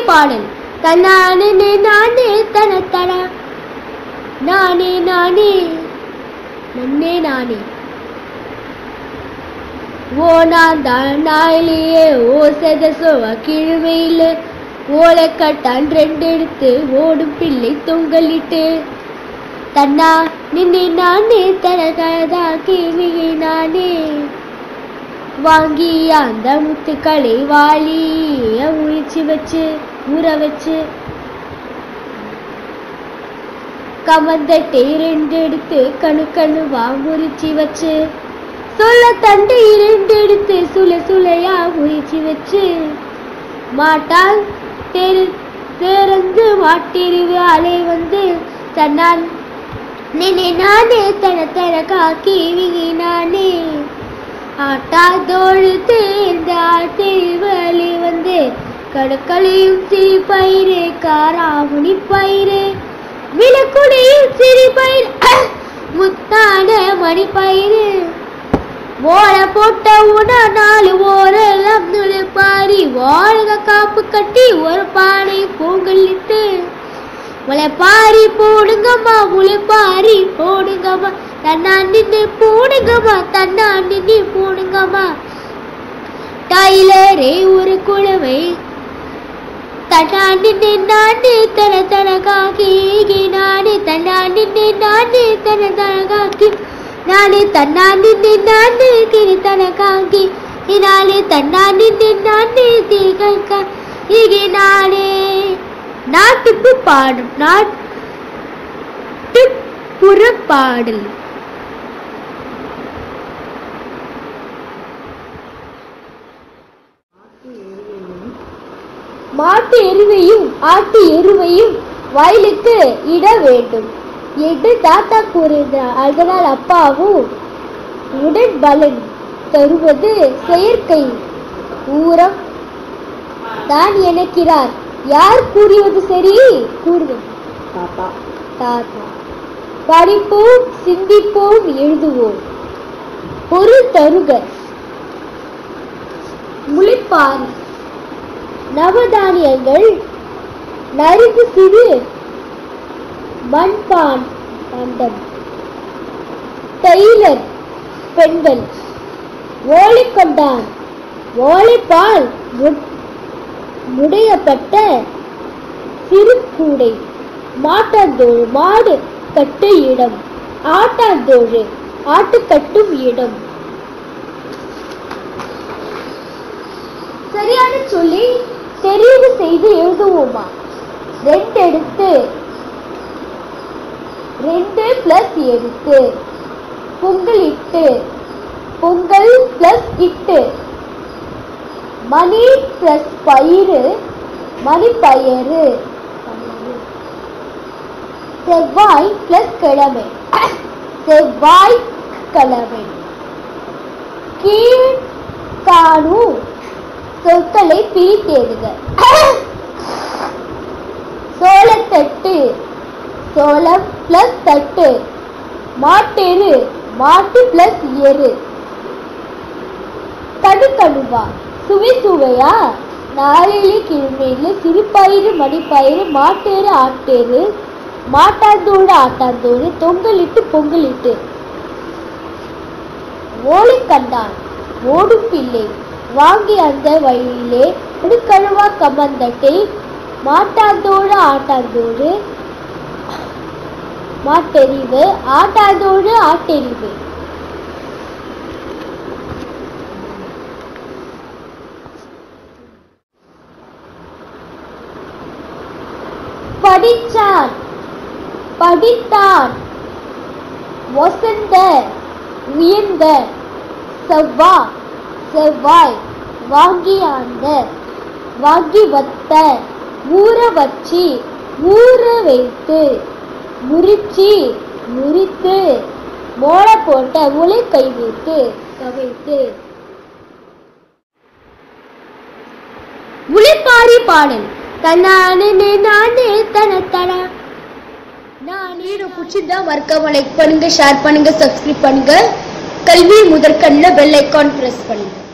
பாடல் தன்னானே நானே தனத்தன நானே நானே நன்னே நானே ஓ நான் தான் நாயிலேயே ஓ செதசோ கிழமையில் ஓலைக்கட்டான் ரெண்டு எடுத்து ஓடும் பிள்ளை தொங்கலிட்டு தன்னா நின்னே நானே தனதா கேள்வியை நானே வாங்கி அந்த முத்துக்களை வாளி உழிச்சு வச்சு ஊற வச்சு கமந்தட்டை ரெண்டு எடுத்து கணு கணு முறிச்சு வச்சு சொல்ல தண்டை இரண்டு எடுத்து சுள சுளையா முறிச்சு வச்சு மாட்டால் தெரு திறந்து மாட்டிருவு அலை வந்து தன்னான் நினை நானே தன தன காக்கி விகி நானே ஆட்டாதோடு தேர்ந்த தெருவலி வந்து கடற்களையும் சிறு பயிறு காராமுனி பயிறு விளக்குடையும் சிறு பயிர் முத்தான மணி பயிறு ஓட போட்ட உட நாலு ஓரெல்லாம் பாரி வாழக காப்பு கட்டி ஒரு பானை பொங்கலிட்டு முளைப்பாரி போடுங்கம்மா முளைப்பாரி போடுங்கம்மா தன்னா நின்று போடுங்கம்மா தன்னா நின்று போடுங்கம்மா டைலரே ஒரு குழவை தன்னா நின்று நானே தன தன காக்கி நானே தன்னா நின்று நானே தன தன காக்கி நானே தன்னா நின்று நானே கிரி தன காக்கி நானே தன்னா நின்று நானே தீகா இங்கே நானே நாட்டுப்பு பாடும் நாட்டுப்புற பாடல் மாட்டு எருவையும் ஆட்டு எருவையும் வயலுக்கு இட வேண்டும் என்று தாத்தா கூறினார் அதனால் அப்பாவும் உடன் பலன் தருவது செயற்கை ஊரம் தான் எனக்கிறார் யார் கூறியது சரி கூறுவது தாத்தா தாத்தா படிப்போம் சிந்திப்போம் எழுதுவோம் பொருள் தருக முளைப்பாரி நவதானியங்கள் நறுக்கு சிறு மண்பான் பண்டம் டெய்லர் பெண்கள் ஓலைக்கொண்டான் ஓலைப்பால் மு- முடையப்பட்ட சிறு கூடை மாட்டாந்தோள் மாடு கட்டு இடம் ஆட்டாந்தோழு ஆட்டு கட்டும் இடம் சரியான சொல்லி தெரிவு செய்து எழுதுவோமா ரெண்டு எடுத்து ரெண்டு பிளஸ் எடுத்து பொங்கல் இட்டு பொங்கல் பிளஸ் இட்டு மணி பிளஸ் பயிறு மணி பயிறு செவ்வாய் பிளஸ் கிழமை செவ்வாய் கிழமை கீழ் காணும் சொற்களை பிரித்தெழுதுக சோளத்தட்டு சோளம் பிளஸ் தட்டு மாட்டெரு மாட்டு பிளஸ் எரு கடுக்கணுவா சுவை சுவையா நாளிலே கிழமையில சிறுபயிறு மணிப்பயிறு மாட்டேறு ஆட்டேறு மாட்டாந்தோடு ஆட்டாந்தோடு தொங்கலிட்டு பொங்கலிட்டு ஓலை கண்டான் ஓடும் பிள்ளை வாங்கி அந்த வழியிலே கழுவா கமந்தட்டை மாட்டாந்தோடு ஆட்டாந்தோடு மாட்டெறிவு ஆட்டாந்தோடு ஆட்டெறிவு படிச்சான் படித்தான் வசந்த உயர்ந்த செவ்வா செவ்வாய் வாங்கியாந்த வாங்கி வத்த ஊற வச்சி ஊற வைத்து முறிச்சி முறித்து மோள போட்ட முளை கை வைத்து கவைத்து உளிப்பாரி பாடல் தன்னானே நானே தன தன நான் வீடியோ பிடிச்சிருந்தா மறக்காம லைக் பண்ணுங்க ஷேர் பண்ணுங்க சப்ஸ்கிரைப் பண்ணுங்க கல்வி முதற்கண்ணில் பெல் ஐக்கான் பிரஸ் பண்ணுங்க